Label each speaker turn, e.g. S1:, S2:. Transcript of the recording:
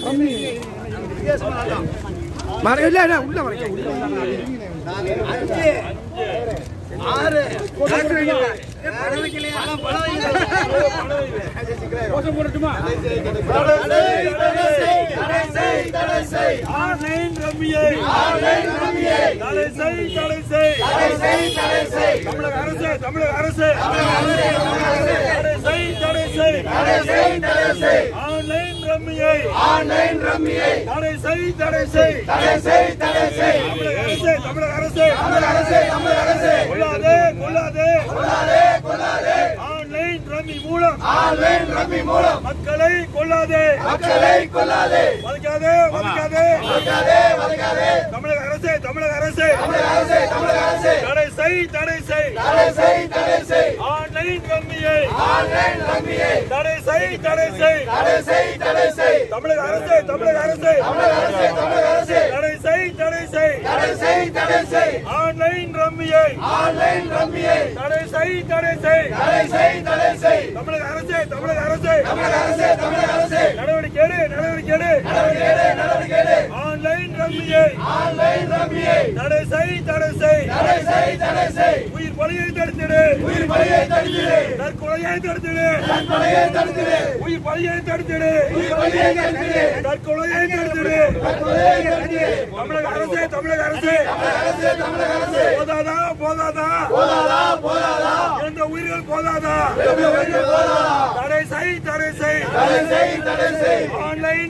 S1: மறை இல்ல இல்ல உள்ள மறைக்க கோஷம் போடட்டுமா ஆன்லைன் ரம்மியை தடை செய் தடை செய் தமிழக அரசு தமிழக அரசு தடை செய் தடை செய் ஆன்லைன் ரம்மியை தடை செய் தடை செய் தமிழக அரசு தமிழக அரசு கொள்ளாதே கொள்ளாதே ஆன்லைன் ரம்மி மூலம் மக்களை கொள்ளாதே வதைக்காதே வதைக்காதே தமிழக அரசு தமிழக அரசு தடை செய் தடை செய் ஆன்லைன் ரம்மியை தடை செய் தடை செய் தமிழக அரசு தமிழக அரசு தடை செய் தடை செய் ஆன்லைன் ரம்மியை தடை செய் தடை செய் தமிழக அரசு தமிழக அரசு நடவடிக்கை எடு நடவடிக்கை எடு ஆன்லைன் ரம்மியை தடை செய் தடை செய் உயிர் பலியை தடுத்திடு தற்கொலையை தடுத்திடு உயிர் பலியை தடுத்திடு தற்கொலையை தடுத்திடு தமிழக அரசு தமிழக அரசு போதாதா போதாதா என்ற உயிர்கள் போதாதா தடை செய் தடை செய் ஆன்லைன்